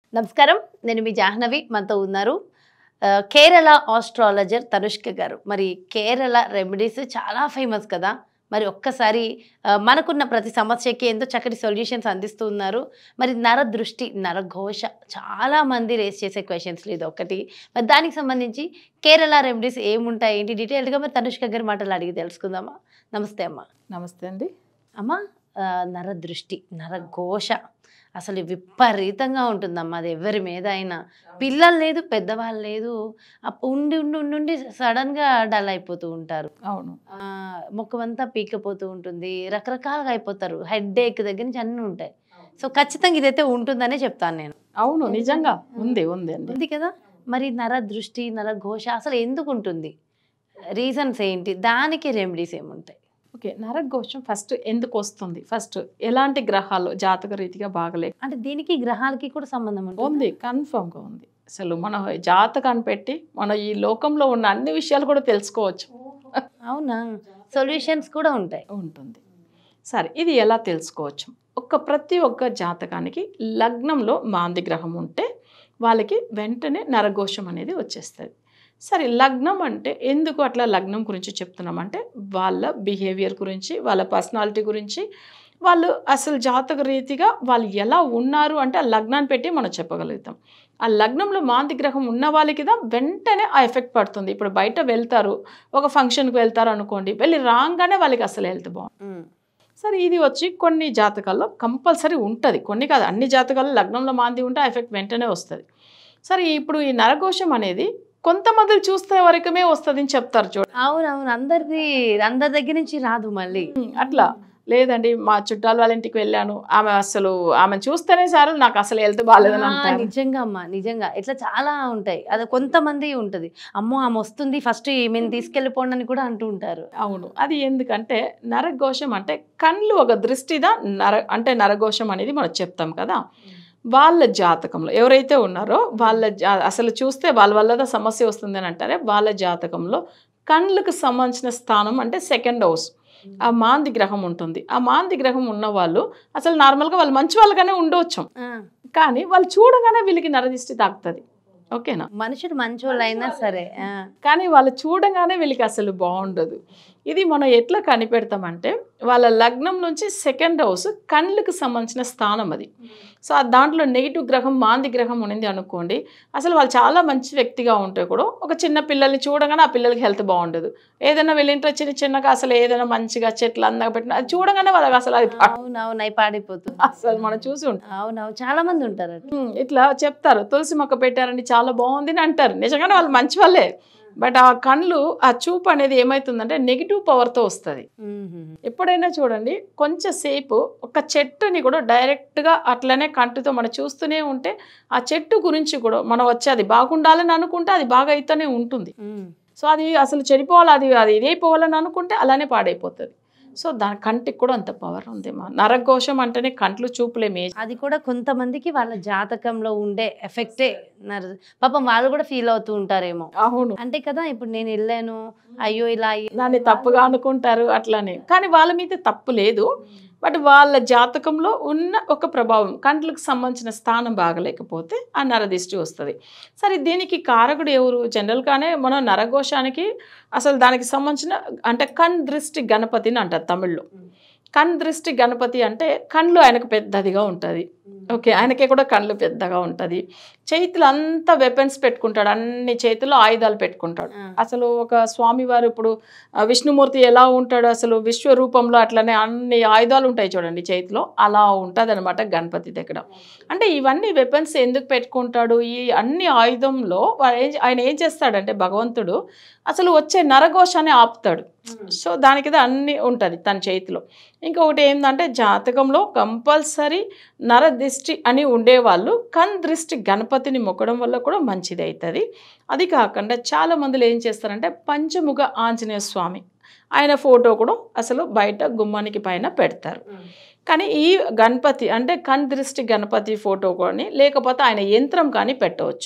నమస్కారం నేను మీ జాహ్నవి మనతో ఉన్నారు ఆ, కేరళ ఆస్ట్రాలజర్ తనుష్క గారు మరి కేరళ రెమెడీస్ చాలా ఫేమస్ కదా మరి ఒక్కసారి ఆ, మనకున్న ప్రతి సమస్యకి ఎంతో చక్కటి సొల్యూషన్స్ అందిస్తూ ఉన్నారు మరి నర దృష్టి నరఘోష చాలా మంది రేస్ చేసే క్వశ్చన్స్ ఇది ఒకటి మరి దానికి సంబంధించి కేరళ రెమెడీస్ ఏముంటాయి ఏంటి డీటెయిల్గా మరి తనుష్క గారి మాటలు అడిగి తెలుసుకుందామా నమస్తే అమ్మ నమస్తే అండి అమ్మ ఆ, నరదృష్టి నరఘోష అసలు విపరీతంగా ఉంటుందమ్మా అది ఎవరి మీద అయినా పిల్లలు లేదు పెద్దవాళ్ళు లేదు అప్ ఉండి ఉండి ఉండి ఉండి సడన్గా డల్ అయిపోతూ ఉంటారు అవును ఆ, ముఖమంతా పీకపోతూ ఉంటుంది రకరకాలుగా అయిపోతారు హెడ్ ఏక్ దగ్గర నుంచి అన్నీ ఉంటాయి సో ఖచ్చితంగా ఇదైతే ఉంటుందనే చెప్తాను నేను అవును నిజంగా ఉంది ఉంది అండి ఉంది కదా మరి నర దృష్టి నర ఘోష అసలు ఎందుకు ఉంటుంది రీజన్స్ ఏంటి దానికి రెమెడీస్ ఏముంటాయి ఓకే నరఘోషం ఫస్ట్ ఎందుకు వస్తుంది ఫస్ట్ ఎలాంటి గ్రహాలు జాతక రీతిగా బాగలేక అంటే దీనికి గ్రహాలకి కూడా సంబంధం ఉంటుంది ఉంది కన్ఫర్మ్గా ఉంది అసలు మన జాతకాన్ని పెట్టి మన ఈ లోకంలో ఉన్న అన్ని విషయాలు కూడా తెలుసుకోవచ్చు అవునా సొల్యూషన్స్ కూడా ఉంటాయి ఉంటుంది సరే ఇది ఎలా తెలుసుకోవచ్చు ఒక్క ప్రతి ఒక్క జాతకానికి లగ్నంలో మాంది గ్రహం ఉంటే వాళ్ళకి వెంటనే నరఘోషం అనేది వచ్చేస్తుంది సరే లగ్నం అంటే ఎందుకు అట్లా లగ్నం గురించి చెప్తున్నామంటే వాళ్ళ బిహేవియర్ గురించి వాళ్ళ పర్సనాలిటీ గురించి వాళ్ళు అసలు జాతక రీతిగా వాళ్ళు ఎలా ఉన్నారు అంటే ఆ లగ్నాన్ని పెట్టి మనం చెప్పగలుగుతాం ఆ లగ్నంలో మాంది గ్రహం ఉన్న వాళ్ళకి దా వెంటనే ఆ ఎఫెక్ట్ పడుతుంది ఇప్పుడు బయట వెళ్తారు ఒక ఫంక్షన్కి వెళ్తారు అనుకోండి వెళ్ళి రాగానే వాళ్ళకి అసలు హెల్త్ బాగుంది సరే ఇది వచ్చి కొన్ని జాతకాల్లో కంపల్సరీ ఉంటుంది కొన్ని కాదు అన్ని జాతకాల్లో లగ్నంలో మాంది ఉంటే ఆ ఎఫెక్ట్ వెంటనే వస్తుంది సరే ఇప్పుడు ఈ నరఘోషం అనేది కొంతమంది చూస్తే వరకమే వస్తుంది అని చెప్తారు చూడ అవునవును అందరిది అందరి దగ్గర నుంచి రాదు మళ్ళీ అట్లా లేదండి మా చుట్టాల వాళ్ళ ఇంటికి వెళ్ళాను ఆమె అసలు ఆమె చూస్తేనే సార్ నాకు అసలు హెల్త్ బాగాలేదని ఆ, అంటారు నిజంగా అమ్మా నిజంగా ఇట్లా చాలా ఉంటాయి అది కొంతమంది ఉంటది అమ్మో ఆమె వస్తుంది ఫస్ట్ ఈమెను తీసుకెళ్ళిపోండి అని కూడా అంటూ ఉంటారు అవును అది ఎందుకంటే నరఘోషం అంటే కళ్ళు ఒక దృష్టిదా నర అంటే నరఘోషం అనేది మనం చెప్తాం కదా వాళ్ళ జాతకంలో ఎవరైతే ఉన్నారో వాళ్ళ జా అసలు చూస్తే వాళ్ళ వల్ల సమస్య వస్తుందని అంటారే వాళ్ళ జాతకంలో కళ్ళకు సంబంధించిన స్థానం అంటే సెకండ్ హౌస్ ఆ మాంది గ్రహం ఉంటుంది ఆ మాంది గ్రహం ఉన్న వాళ్ళు అసలు నార్మల్గా వాళ్ళు మంచి వాళ్ళగానే ఉండవచ్చు ఆ, కానీ వాళ్ళు చూడగానే వీళ్ళకి నరదిష్టి తాకుతుంది ఓకేనా మనుషుడు మంచోళ్ళు అయినా సరే ఆ, కానీ వాళ్ళు చూడగానే వీళ్ళకి అసలు బాగుండదు ఇది మనం ఎట్లా కనిపెడతామంటే వాళ్ళ లగ్నం నుంచి సెకండ్ హౌస్ కళ్ళకు సంబంధించిన స్థానం అది సో ఆ దాంట్లో నెగిటివ్ గ్రహం మాంది గ్రహం ఉన్నింది అనుకోండి అసలు వాళ్ళు చాలా మంచి వ్యక్తిగా ఉంటే కూడా ఒక చిన్న పిల్లల్ని చూడగానే ఆ పిల్లలకి హెల్త్ బాగుండదు ఏదైనా వెళ్ళింటే చిన్న చిన్నగా అసలు ఏదైనా మంచిగా చెట్లు అందంగా పెట్టిన అది చూడగానే వాళ్ళకి అసలు అది పా- అవునవును అయి పాడైపోతుంది అసలు మనం చూసి ఉంటాం అవునవును చాలా మంది ఉంటారు అట్లా. ఉమ్, ఇట్లా చెప్తారు తులసి మొక్క పెట్టారండి చాలా బాగుంది అని అంటారు నిజంగానే వాళ్ళు మంచి వాళ్ళే బట్ ఆ కళ్ళు ఆ చూపు అనేది ఏమవుతుందంటే నెగిటివ్ పవర్తో వస్తుంది మ్మ్. ఎప్పుడైనా చూడండి కొంచెం సేపు ఒక చెట్టుని కూడా డైరెక్ట్గా అట్లనే కంటితో మనం చూస్తూనే ఉంటే ఆ చెట్టు గురించి కూడా మనం వచ్చి అది బాగుండాలని అనుకుంటే అది బాగా అయితేనే ఉంటుంది మ్మ్. సో అది అసలు చెడిపోవాలి అది అది ఇదైపోవాలని అనుకుంటే అలానే పాడైపోతుంది సో దాని కంటికి కూడా అంత పవర్ ఉంది మా నరఘోషం అంటేనే కంట్లు చూపులేమే అది కూడా కొంతమందికి వాళ్ళ జాతకంలో ఉండే ఎఫెక్టే నర- పాపం వాళ్ళు కూడా ఫీల్ అవుతూ ఉంటారేమో అవును అంటే కదా ఇప్పుడు నేను వెళ్ళాను అయ్యో ఇలా అయ్యి- దాన్ని తప్పుగా అనుకుంటారు అట్లానే కానీ వాళ్ళ మీద తప్పు లేదు బట్ వాళ్ళ జాతకంలో ఉన్న ఒక ప్రభావం కంట్లకు సంబంధించిన స్థానం బాగలేకపోతే ఆ నరదిష్టి వస్తుంది సరే దీనికి కారకుడు ఎవరు జనరల్గానే మనం నరఘోషానికి అసలు దానికి సంబంధించిన అంటే కణ్ దృష్టి గణపతిని అంటారు తమిళ్లో కణ్ దృష్టి గణపతి అంటే కళ్ళు ఆయనకు పెద్దదిగా ఉంటుంది ఓకే ఆయనకే కూడా కళ్ళు పెద్దగా ఉంటుంది చేతులు అంతా వెపన్స్ పెట్టుకుంటాడు అన్ని చేతుల్లో ఆయుధాలు పెట్టుకుంటాడు ఆ. అసలు ఒక స్వామివారు ఇప్పుడు ఆ, విష్ణుమూర్తి ఎలా ఉంటాడు అసలు విశ్వరూపంలో అట్లనే అన్ని ఆయుధాలు ఉంటాయి చూడండి చేతిలో అలా ఉంటుంది అనమాట గణపతి దగ్గర అంటే ఇవన్నీ వెపన్స్ ఎందుకు పెట్టుకుంటాడు ఈ అన్ని ఆయుధంలో వా- ఏం- ఆయన ఏం చేస్తాడంటే భగవంతుడు అసలు వచ్చే నరఘోషాన్ని ఆపుతాడు సో దానికి ఇది అన్ని ఉంటుంది తన చేతిలో ఇంకొకటి ఏంటంటే జాతకంలో కంపల్సరీ నరదృష్టి అని ఉండేవాళ్ళు కన్ దృష్టి గణపతిని మొక్కడం వల్ల కూడా మంచిది అవుతుంది అది కాకుండా చాలా మందిలో ఏం చేస్తారంటే పంచముఖ ఆంజనేయ స్వామి ఆయన ఫోటో కూడా అసలు బయట గుమ్మానికి పైన పెడతారు కానీ ఈ గణపతి అంటే కన్ దృష్టి గణపతి ఫోటో కానీ లేకపోతే ఆయన యంత్రం కానీ పెట్టవచ్చు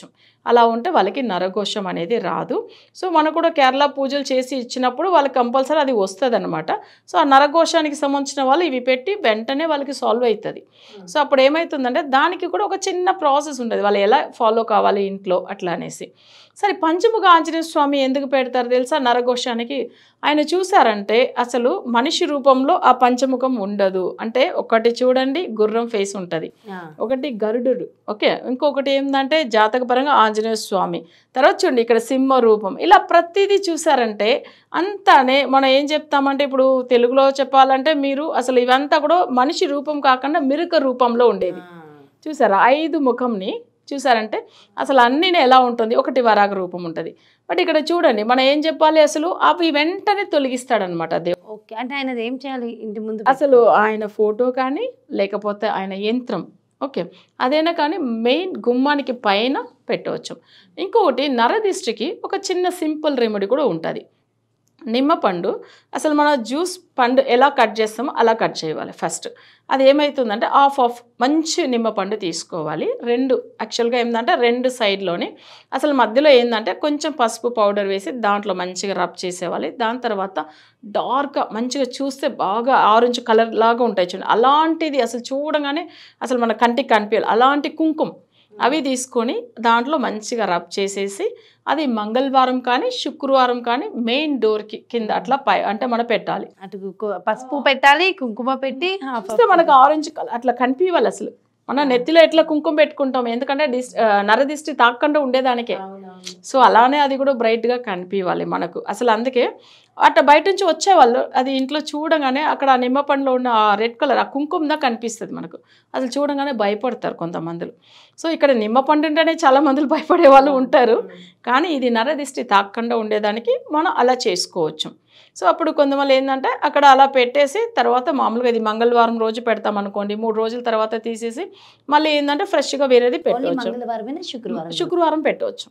అలా ఉంటే వాళ్ళకి నరఘోషం అనేది రాదు సో మనకు కూడా కేరళ పూజలు చేసి ఇచ్చినప్పుడు వాళ్ళకి కంపల్సరీ అది వస్తుంది అనమాట సో ఆ నరఘోషానికి సంబంధించిన వాళ్ళు ఇవి పెట్టి వెంటనే వాళ్ళకి సాల్వ్ అవుతుంది సో అప్పుడు ఏమవుతుందంటే దానికి కూడా ఒక చిన్న ప్రాసెస్ ఉంటుంది వాళ్ళు ఎలా ఫాలో కావాలి ఇంట్లో అట్లా అనేసి సరే పంచముఖ ఆంజనేయ స్వామి ఎందుకు పెడతారు తెలుసా నరఘోషానికి ఆయన చూసారంటే అసలు మనిషి రూపంలో ఆ పంచముఖం ఉండదు అంటే ఒకటి చూడండి గుర్రం ఫేస్ ఉంటుంది ఒకటి గరుడు ఓకే ఇంకొకటి ఏంటంటే జాతకపరంగా ఆంజనేయ స్వామి తర్వాత చూడండి ఇక్కడ సింహ రూపం ఇలా ప్రతిదీ చూసారంటే అంతానే మనం ఏం చెప్తామంటే ఇప్పుడు తెలుగులో చెప్పాలంటే మీరు అసలు ఇవంతా కూడా మనిషి రూపం కాకుండా మిరుక రూపంలో ఉండేది చూసారా ఐదు ముఖంని చూసారంటే అసలు అన్నీ ఎలా ఉంటుంది ఒకటి వరాగ రూపం ఉంటుంది బట్ ఇక్కడ చూడండి మనం ఏం చెప్పాలి అసలు అవి వెంటనే తొలగిస్తాడనమాట దేవుడు ఓకే అంటే ఆయన ఏం చేయాలి ఇంటి ముందు అసలు ఆయన ఫోటో కానీ లేకపోతే ఆయన యంత్రం ఓకే అదైనా కానీ మెయిన్ గుమ్మానికి పైన పెట్టవచ్చు ఇంకొకటి నరదిష్టికి ఒక చిన్న సింపుల్ రెమెడీ కూడా ఉంటుంది నిమ్మ పండు అసలు మన జ్యూస్ పండు ఎలా కట్ చేస్తామో అలా కట్ చేయాలి ఫస్ట్ అది ఏమవుతుందంటే హాఫ్ ఆఫ్ మంచి నిమ్మ పండు తీసుకోవాలి రెండు యాక్చువల్గా ఏంటంటే రెండు సైడ్లోని అసలు మధ్యలో ఏంటంటే కొంచెం పసుపు పౌడర్ వేసి దాంట్లో మంచిగా రబ్ చేసేవాలి దాని తర్వాత డార్క్గా మంచిగా చూస్తే బాగా ఆరెంజ్ కలర్ లాగా ఉంటాయి చూడండి అలాంటిది అసలు చూడగానే అసలు మన కంటికి కనిపించాలి అలాంటి కుంకుమ అవి తీసుకొని దాంట్లో మంచిగా రబ్ చేసేసి అది మంగళవారం కానీ శుక్రవారం కానీ మెయిన్ డోర్కి కింద అట్లా పై అంటే మనం పెట్టాలి అటు కు- పసుపు పెట్టాలి కుంకుమ పెట్టి half చూస్తే మనకు ఆరెంజ్ కలర్ అట్లా కనిపించాలి అసలు మన నెత్తిలో ఎట్లా కుంకుమ పెట్టుకుంటాం ఎందుకంటే డిస్ ఆ, నరదిష్టి తాకుండా ఉండేదానికే సో అలానే అది కూడా బ్రైట్గా కనిపించాలి మనకు అసలు అందుకే అట్లా బయట నుంచి వచ్చేవాళ్ళు అది ఇంట్లో చూడగానే అక్కడ ఆ నిమ్మ పండులో ఉన్న ఆ రెడ్ కలర్ ఆ కుంకుమదా కనిపిస్తుంది మనకు అసలు చూడగానే భయపడతారు కొంతమందులు సో ఇక్కడ నిమ్మ పండు ఉంటేనే చాలా మందులు భయపడే వాళ్ళు ఉంటారు కానీ ఇది నరదిష్టి తాకుండా ఉండేదానికి మనం అలా చేసుకోవచ్చు సో అప్పుడు కొంతమంది ఏంటంటే అక్కడ అలా పెట్టేసి తర్వాత మామూలుగా ఇది మంగళవారం రోజు పెడతాం అనుకోండి మూడు రోజుల తర్వాత తీసేసి మళ్ళీ ఏంటంటే ఫ్రెష్గా వేరేది ఓన్లీ పెట్టవచ్చు మంగళవారం శుక్రవారం శుక్రవారం పెట్టవచ్చు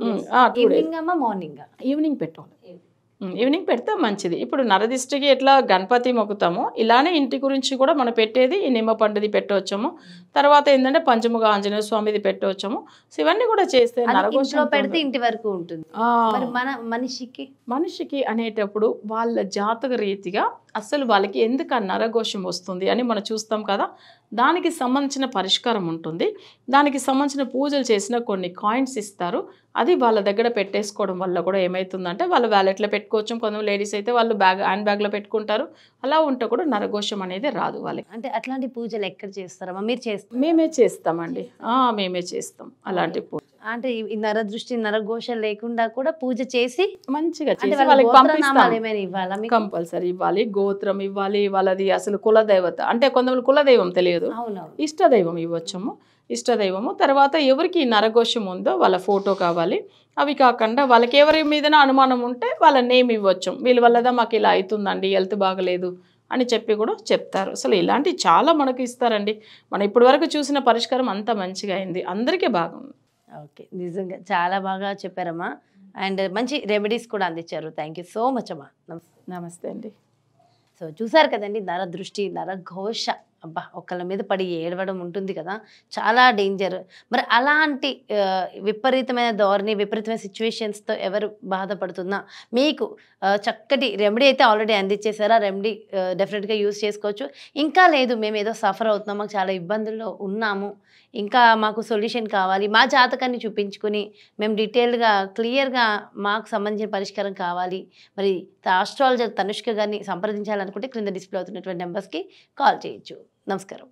టూ డేస్ ఈవినింగ్ అమ్మా మార్నింగ్ ఈవినింగ్ పెట్టాలి ఉమ్, ఈవినింగ్ పెడితే మంచిది ఇప్పుడు నరదిష్టికి ఎట్లా గణపతి మొక్కుతామో ఇలానే ఇంటి గురించి కూడా మనం పెట్టేది ఈ నిమ్మ పండుది పెట్టవచ్చాము తర్వాత ఏంటంటే పంచముఖ ఆంజనేయ స్వామిది పెట్టవచ్చాము సో ఇవన్నీ కూడా చేస్తే ఇంట్లో నరఘోషం పెడితే ఇంటి వరకు ఉంటుంది ఆ, మరి మన మనిషికి మనిషికి అనేటప్పుడు వాళ్ళ జాతక రీతిగా అసలు వాళ్ళకి ఎందుకు ఆ నరఘోషం వస్తుంది అని మనం చూస్తాం కదా దానికి సంబంధించిన పరిష్కారం ఉంటుంది దానికి సంబంధించిన పూజలు చేసిన కొన్ని కాయిన్స్ ఇస్తారు అది వాళ్ళ దగ్గర పెట్టేసుకోవడం వల్ల కూడా ఏమవుతుందంటే వాళ్ళ వ్యాలెట్లో పెట్టుకోవచ్చు కొంతమంది లేడీస్ అయితే వాళ్ళు బ్యాగ్ హ్యాండ్ బ్యాగ్లో పెట్టుకుంటారు అలా ఉంటే కూడా నరఘోషం అనేది రాదు వాళ్ళకి అంటే అట్లాంటి పూజలు ఎక్కడ చేస్తారమ్మా మీరు చేస్తారు మేమే చేస్తామండి ఆ, మేమే చేస్తాం అలాంటి పూజ అంటే ఈ- ఈ నరదృష్టి నరఘోష లేకుండా కూడా పూజ చేసి మంచిగా అంటే చేసి వాళ్ళ వాళ్ళకి గోత్రనామాలు పంపిస్తాం ఏమైనా ఇవ్వాలా మీకు కంపల్సరీ ఇవ్వాలి గోత్రం ఇవ్వాలి వాళ్ళది అసలు కులదేవత అంటే కొంతమంది కులదైవం తెలియదు అవునవును ఇష్టదైవం ఇవ్వచ్చము ఇష్టదైవము తర్వాత ఎవరికి ఈ నరఘోషం ఉందో వాళ్ళ ఫోటో కావాలి అవి కాకుండా వాళ్ళకి ఎవరి మీదన అనుమానం ఉంటే వాళ్ళ నేమ్ ఇవ్వచ్చు వీళ్ళ వల్లదా మాకు ఇలా అవుతుందండి హెల్త్ బాగలేదు అని చెప్పి కూడా చెప్తారు అసలు ఇలాంటివి చాలా మనకు ఇస్తారండి మనం ఇప్పటి వరకు చూసిన పరిష్కారం అంత మంచిగా అయింది అందరికీ బాగుంది ఓకే నిజంగా చాలా బాగా చెప్పారమ్మా అండ్ మంచి రెమెడీస్ కూడా అందించారు థ్యాంక్ యూ సో మచ్ అమ్మా నమస్తే నమస్తే అండి సో చూసారు కదండి నర దృష్టి నర ఘోష అబ్బా ఒకళ్ళ మీద పడి ఏడవడం ఉంటుంది కదా చాలా డేంజర్ మరి అలాంటి ఆ, విపరీతమైన ధోరణి విపరీతమైన సిచ్యువేషన్స్తో ఎవరు బాధపడుతున్నా మీకు ఆ, చక్కటి రెమెడీ అయితే ఆల్రెడీ అందించేశారు ఆ రెమెడీ డెఫినెట్గా యూస్ చేసుకోవచ్చు ఇంకా లేదు మేము ఏదో సఫర్ అవుతున్నాం మాకు చాలా ఇబ్బందుల్లో ఉన్నాము ఇంకా మాకు సొల్యూషన్ కావాలి మా జాతకాన్ని చూపించుకుని మేము డీటెయిల్గా క్లియర్గా మాకు సంబంధించిన పరిష్కారం కావాలి మరి ఆస్ట్రాలజర్ తనుష్క గారిని సంప్రదించాలనుకుంటే క్రింద డిస్ప్లే అవుతున్నటువంటి నెంబర్స్కి కాల్ చేయొచ్చు నమస్కారం